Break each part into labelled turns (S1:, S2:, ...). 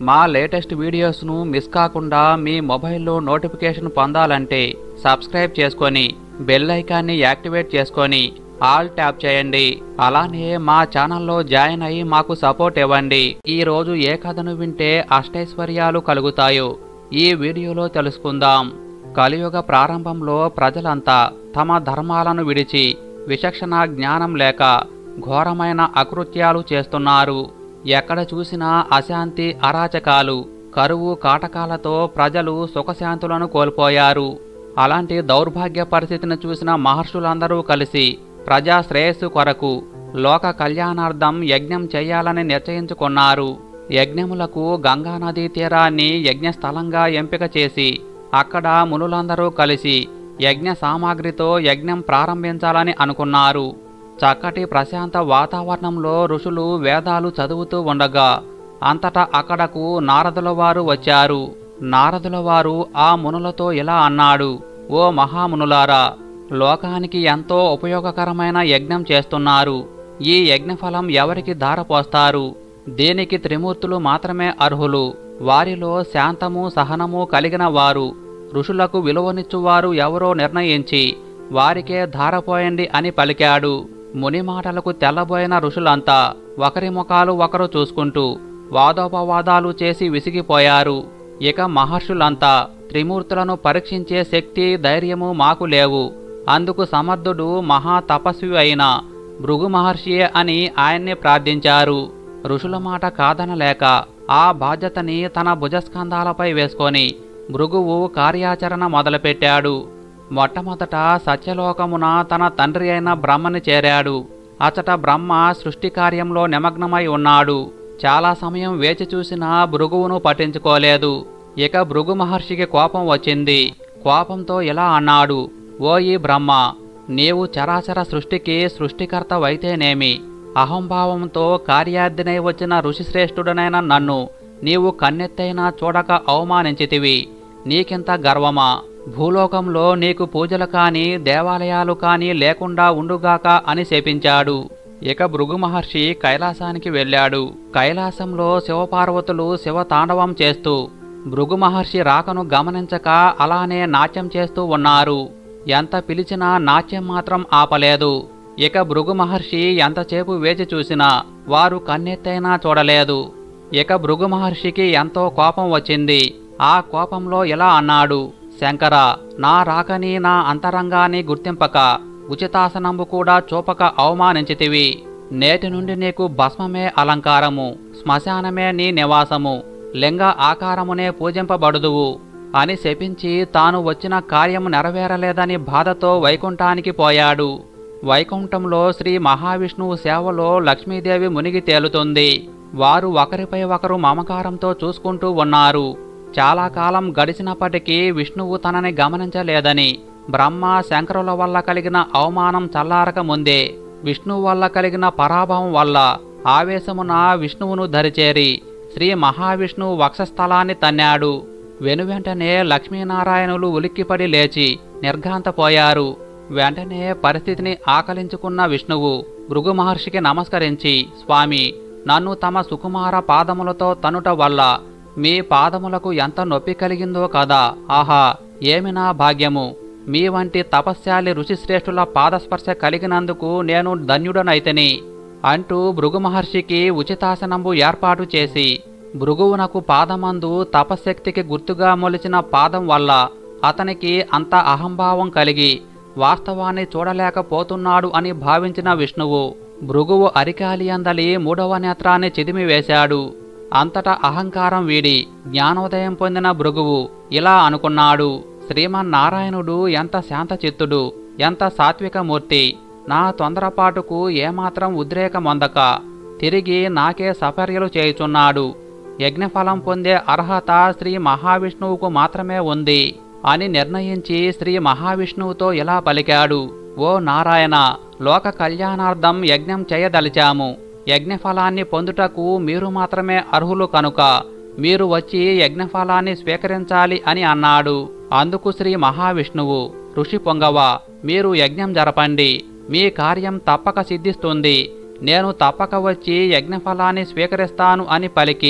S1: మా latest వీడియోస్ను miss కాకుండా మీ మొబైల్లో నోటిఫికేషన్ పొందాలంటే సబ్స్క్రైబ్ చేసుకొని బెల్ ఐకాన్ని యాక్టివేట్ చేసుకొని ఆల్ ట్యాప్ చేయండి అలానే మా ఛానల్లో జాయిన్ అయ్యి మాకు సపోర్ట్ ఇవ్వండి ఈ రోజు ఏ కథను వింటే అష్టైశ్వర్యాలు కలుగుతాయో ఈ వీడియోలో తెలుసుకుందాం కలియుగ ప్రారంభంలో ప్రజలంతా తమ ధర్మాలను విడిచి విచక్షణ జ్ఞానం లేక ఘోరమైన అకృత్యాలు చేస్తున్నారు ఎక్కడ చూసినా అశాంతి అరాచకాలు కరువు కాటకాలతో ప్రజలు సుఖశాంతులను కోల్పోయారు అలాంటి దౌర్భాగ్య పరిస్థితిని చూసిన మహర్షులందరూ కలిసి ప్రజా శ్రేయస్సు కొరకు లోక కళ్యాణార్థం యజ్ఞం చేయాలని నిశ్చయించుకున్నారు యజ్ఞములకు గంగానదీ తీరాన్ని యజ్ఞస్థలంగా ఎంపిక చేసి అక్కడ మునులందరూ కలిసి యజ్ఞ సామాగ్రితో యజ్ఞం ప్రారంభించాలని అనుకున్నారు చక్కటి ప్రశాంత వాతావరణంలో ఋషులు వేదాలు చదువుతూ ఉండగా అంతటా అక్కడకు నారదుల వారు వచ్చారు నారదుల వారు ఆ మునులతో ఇలా అన్నాడు ఓ మహామునులారా లోకానికి ఎంతో ఉపయోగకరమైన యజ్ఞం చేస్తున్నారు ఈ యజ్ఞఫలం ఎవరికి ధారపోస్తారు దీనికి త్రిమూర్తులు మాత్రమే అర్హులు వారిలో శాంతము సహనము కలిగిన వారు ఋషులకు విలువనిచ్చువారు ఎవరో నిర్ణయించి వారికే ధారపోయండి అని పలికాడు ముని మాటలకు తెల్లబోయిన ఋషులంతా ఒకరి ముఖాలు ఒకరు చూసుకుంటూ వాదోపవాదాలు చేసి విసిగిపోయారు ఇక మహర్షులంతా త్రిమూర్తులను పరీక్షించే శక్తి ధైర్యము మాకు లేవు అందుకు సమర్థుడు మహా తపస్వి అయిన భృగు మహర్షియే అని ఆయన్ని ప్రార్థించారు ఋషుల మాట కాదనలేక ఆ బాధ్యతని తన భుజస్కంధాలపై వేసుకొని భృగువు కార్యాచరణ మొదలుపెట్టాడు మొట్టమొదట సత్యలోకమున తన తండ్రి అయిన బ్రహ్మని చేరాడు అచట బ్రహ్మ సృష్టి కార్యంలో నిమగ్నమై ఉన్నాడు చాలా సమయం వేచి చూసినా భృగువును పట్టించుకోలేదు ఇక భృగు మహర్షికి కోపం వచ్చింది కోపంతో ఇలా అన్నాడు ఓ ఈ బ్రహ్మ నీవు చరాచర సృష్టికి సృష్టికర్తవైతేనేమి అహంభావంతో కార్యార్థినై వచ్చిన ఋషిశ్రేష్ఠుడనైన నన్ను నీవు కన్నెత్తైనా చూడక అవమానించితివి నీకింత గర్వమా భూలోకంలో నీకు పూజలు కాని దేవాలయాలు కాని లేకుండా ఉండుగాక అని శపించాడు ఇక భృగు మహర్షి కైలాసానికి వెళ్ళాడు కైలాసంలో శివపార్వతులు శివతాండవం చేస్తూ భృగు మహర్షి రాకను గమనించక అలానే నాట్యం చేస్తూ ఉన్నారు ఎంత పిలిచినా నాట్యం మాత్రం ఆపలేదు ఇక భృగు మహర్షి ఎంతసేపు వేచి చూసినా వారు కన్నెత్తైనా చూడలేదు ఇక భృగు మహర్షికి ఎంతో కోపం వచ్చింది ఆ కోపంలో ఇలా అన్నాడు శంకర నా రాకని నా అంతరంగాన్ని గుర్తింపక ఉచితాసనంబు కూడా చూపక అవమానించితివి నేటి నుండి నీకు భస్మమే అలంకారము శ్మశానమే నీ నివాసము లింగ ఆకారమునే పూజింపబడుదువు అని శపించి తాను వచ్చిన కార్యము నెరవేరలేదని బాధతో వైకుంఠానికి పోయాడు వైకుంఠంలో శ్రీ మహావిష్ణువు సేవలో లక్ష్మీదేవి మునిగి తేలుతుంది వారు ఒకరిపై ఒకరు మమకారంతో చూసుకుంటూ ఉన్నారు చాలా కాలం గడిచినప్పటికీ విష్ణువు తనని గమనించలేదని బ్రహ్మ శంకరుల వల్ల కలిగిన అవమానం చల్లారక ముందే విష్ణువు వల్ల కలిగిన పరాభవం వల్ల ఆవేశమున విష్ణువును ధరిచేరి శ్రీ మహావిష్ణువు వక్షస్థలాన్ని తన్నాడు వెనువెంటనే లక్ష్మీనారాయణులు ఉలిక్కిపడి లేచి నిర్ఘాంతపోయారు వెంటనే పరిస్థితిని ఆకలించుకున్న విష్ణువు భృగు మహర్షికి నమస్కరించి స్వామి నన్ను తమ సుకుమార పాదములతో తనుట వల్ల మీ పాదములకు ఎంత నొప్పి కలిగిందో కదా ఆహా ఏమి నా భాగ్యము మీ వంటి తపస్యాలి ఋషిశ్రేష్ఠుల పాదస్పర్శ కలిగినందుకు నేను ధన్యుడనైతని అంటూ భృగు మహర్షికి ఉచితాసనంబు ఏర్పాటు చేసి భృగువునకు పాదమందు తపశక్తికి గుర్తుగా మొలిచిన పాదం వల్ల అతనికి అంత అహంభావం కలిగి వాస్తవాన్ని చూడలేకపోతున్నాడు అని భావించిన విష్ణువు భృగువు అరికాలి అందలి మూడవ నేత్రాన్ని చిదిమివేశాడు అంతటా అహంకారం వీడి జ్ఞానోదయం పొందిన భృగువు ఇలా అనుకున్నాడు శ్రీమన్నారాయణుడు ఎంత శాంతచిత్తుడు ఎంత సాత్వికమూర్తి నా తొందరపాటుకు ఏమాత్రం ఉద్రేకమొందక తిరిగి నాకే సఫర్యలు చేయుచున్నాడు యజ్ఞఫలం పొందే అర్హత శ్రీ మహావిష్ణువుకు మాత్రమే ఉంది అని నిర్ణయించి శ్రీ మహావిష్ణువుతో ఇలా పలికాడు ఓ నారాయణ లోక కళ్యాణార్థం యజ్ఞం చేయదలిచాము యజ్ఞఫలాన్ని పొందుటకు మీరు మాత్రమే అర్హులు కనుక మీరు వచ్చి యజ్ఞఫలాన్ని స్వీకరించాలి అని అన్నాడు అందుకు శ్రీ మహావిష్ణువు ఋషి పొంగవ మీరు యజ్ఞం జరపండి మీ కార్యం తప్పక సిద్ధిస్తుంది నేను తప్పక వచ్చి యజ్ఞఫలాన్ని స్వీకరిస్తాను అని పలికి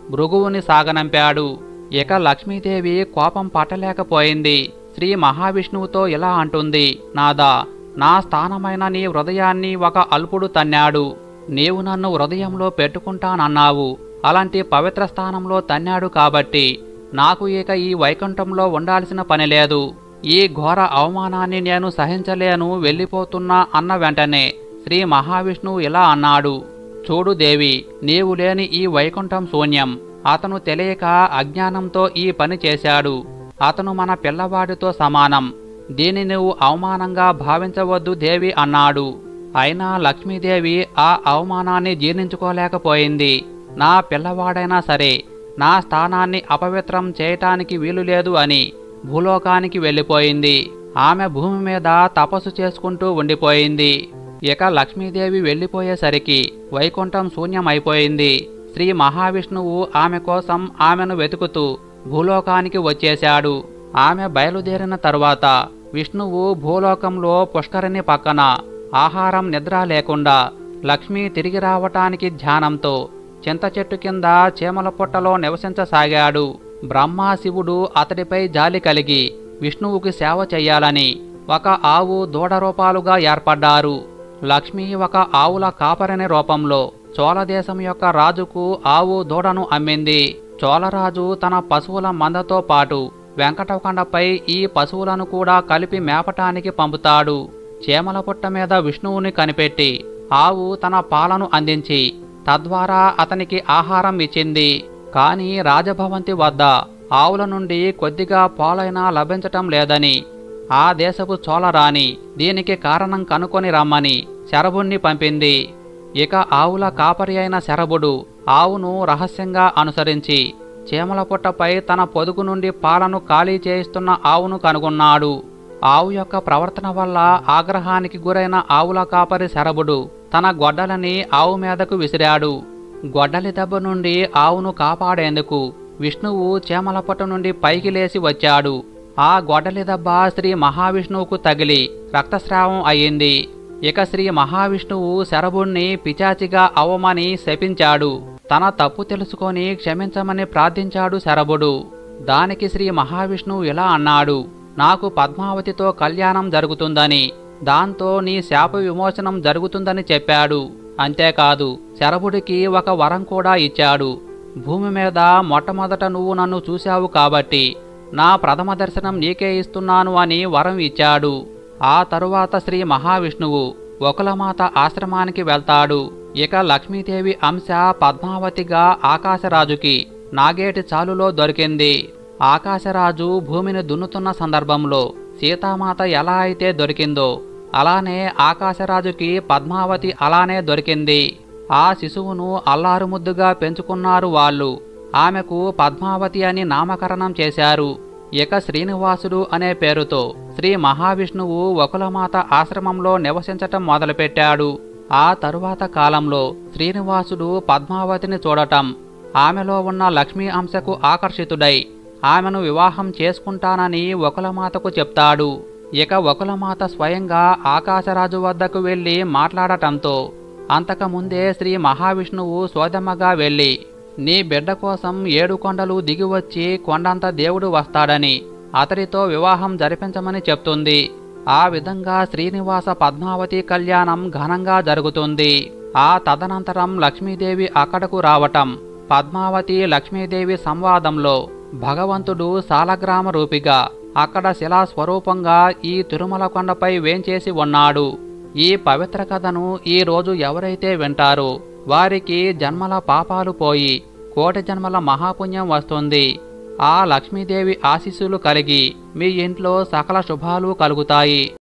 S1: భృగువుని సాగనంపాడు ఇక లక్ష్మీదేవి కోపం పట్టలేకపోయింది శ్రీ మహావిష్ణువుతో ఇలా అంటుంది నాదా నా స్థానమైన నీ హృదయాన్ని ఒక అల్పుడు తన్నాడు నీవు నన్ను హృదయంలో పెట్టుకుంటానన్నావు అలాంటి పవిత్ర స్థానంలో తన్నాడు కాబట్టి నాకు ఇక ఈ వైకుంఠంలో ఉండాల్సిన పని లేదు ఈ ఘోర అవమానాన్ని నేను సహించలేను వెళ్ళిపోతున్నా అన్న వెంటనే శ్రీ మహావిష్ణువు ఇలా అన్నాడు చూడు దేవి నీవు లేని ఈ వైకుంఠం శూన్యం అతను తెలియక అజ్ఞానంతో ఈ పని చేశాడు అతను మన పిల్లవాడితో సమానం దీని నువ్వు అవమానంగా భావించవద్దు దేవి అన్నాడు అయినా లక్ష్మీదేవి ఆ అవమానాన్ని జీర్ణించుకోలేకపోయింది నా పిల్లవాడైనా సరే నా స్థానాన్ని అపవిత్రం చేయటానికి వీలు లేదు అని భూలోకానికి వెళ్ళిపోయింది ఆమె భూమి మీద తపస్సు చేసుకుంటూ ఉండిపోయింది ఇక లక్ష్మీదేవి వెళ్ళిపోయేసరికి వైకుంఠం శూన్యమైపోయింది శ్రీ మహావిష్ణువు ఆమె కోసం ఆమెను వెతుకుతూ భూలోకానికి వచ్చేశాడు ఆమె బయలుదేరిన తరువాత విష్ణువు భూలోకంలో పుష్కరిణి పక్కన ఆహారం నిద్ర లేకుండా లక్ష్మి తిరిగి రావటానికి ధ్యానంతో చింత చెట్టు కింద చీమల పుట్టలో నివసించసాగాడు బ్రహ్మ శివుడు అతడిపై జాలి కలిగి విష్ణువుకి సేవ చెయ్యాలని ఒక ఆవు దూడ రూపాలుగా ఏర్పడ్డారు లక్ష్మి ఒక ఆవుల కాపరిని రూపంలో చోళదేశం యొక్క రాజుకు ఆవు దూడను అమ్మింది చోళరాజు తన పశువుల మందతో పాటు వెంకటకొండపై ఈ పశువులను కూడా కలిపి మేపటానికి పంపుతాడు చేమల పుట్ట మీద విష్ణువుని కనిపెట్టి ఆవు తన పాలను అందించి తద్వారా అతనికి ఆహారం ఇచ్చింది కాని రాజభవంతి వద్ద ఆవుల నుండి కొద్దిగా పాలైనా లభించటం లేదని ఆ దేశపు చోళరాణి దీనికి కారణం కనుకొని రమ్మని శరభుణ్ణి పంపింది ఇక ఆవుల కాపరి అయిన శరభుడు ఆవును రహస్యంగా అనుసరించి చీమల పుట్టపై తన పొదుగు నుండి పాలను ఖాళీ చేయిస్తున్న ఆవును కనుగొన్నాడు ఆవు యొక్క ప్రవర్తన వల్ల ఆగ్రహానికి గురైన ఆవుల కాపరి శరభుడు తన గొడ్డలని ఆవు మీదకు విసిరాడు గొడ్డలి దెబ్బ నుండి ఆవును కాపాడేందుకు విష్ణువు చీమల పుట్ట నుండి పైకి లేచి వచ్చాడు ఆ గొడ్డలి దెబ్బ శ్రీ మహావిష్ణువుకు తగిలి రక్తస్రావం అయ్యింది ఇక శ్రీ మహావిష్ణువు శరభుణ్ణి పిచాచిగా అవమని శపించాడు తన తప్పు తెలుసుకొని క్షమించమని ప్రార్థించాడు శరభుడు దానికి శ్రీ మహావిష్ణువు ఇలా అన్నాడు నాకు పద్మావతితో కళ్యాణం జరుగుతుందని దాంతో నీ శాప విమోచనం జరుగుతుందని చెప్పాడు అంతేకాదు శరభుడికి ఒక వరం కూడా ఇచ్చాడు భూమి మీద మొట్టమొదట నువ్వు నన్ను చూశావు కాబట్టి నా ప్రథమ దర్శనం నీకే ఇస్తున్నాను అని వరం ఇచ్చాడు ఆ తరువాత శ్రీ మహావిష్ణువు ఒకలమాత ఆశ్రమానికి వెళ్తాడు ఇక లక్ష్మీదేవి అంశ పద్మావతిగా ఆకాశరాజుకి నాగేటి చాలులో దొరికింది ఆకాశరాజు భూమిని దున్నుతున్న సందర్భంలో సీతామాత ఎలా అయితే దొరికిందో అలానే ఆకాశరాజుకి పద్మావతి అలానే దొరికింది ఆ శిశువును అల్లారుముద్దుగా పెంచుకున్నారు వాళ్ళు ఆమెకు పద్మావతి అని నామకరణం చేశారు ఇక శ్రీనివాసుడు అనే పేరుతో శ్రీ మహావిష్ణువు వకులమాత ఆశ్రమంలో నివసించటం మొదలుపెట్టాడు ఆ తరువాత కాలంలో శ్రీనివాసుడు పద్మావతిని చూడటం ఆమెలో ఉన్న లక్ష్మీ అంశకు ఆకర్షితుడై ఆమెను వివాహం చేసుకుంటానని వకులమాతకు చెప్తాడు ఇక వకులమాత స్వయంగా ఆకాశరాజు వద్దకు వెళ్ళి మాట్లాడటంతో అంతకుముందే శ్రీ మహావిష్ణువు సోదమ్మగా వెళ్ళి నీ బిడ్డ కోసం ఏడు కొండలు దిగివచ్చి కొండంత దేవుడు వస్తాడని అతడితో వివాహం జరిపించమని చెప్తుంది ఆ విధంగా శ్రీనివాస పద్మావతి కళ్యాణం ఘనంగా జరుగుతుంది ఆ తదనంతరం లక్ష్మీదేవి అక్కడకు రావటం పద్మావతి లక్ష్మీదేవి సంవాదంలో భగవంతుడు సాలగ్రామ రూపిగా అక్కడ శిలా స్వరూపంగా ఈ తిరుమల కొండపై వేంచేసి ఉన్నాడు ఈ పవిత్ర కథను ఈ రోజు ఎవరైతే వింటారో వారికి జన్మల పాపాలు పోయి కోటి జన్మల మహాపుణ్యం వస్తుంది ఆ లక్ష్మీదేవి ఆశీస్సులు కలిగి మీ ఇంట్లో సకల శుభాలు కలుగుతాయి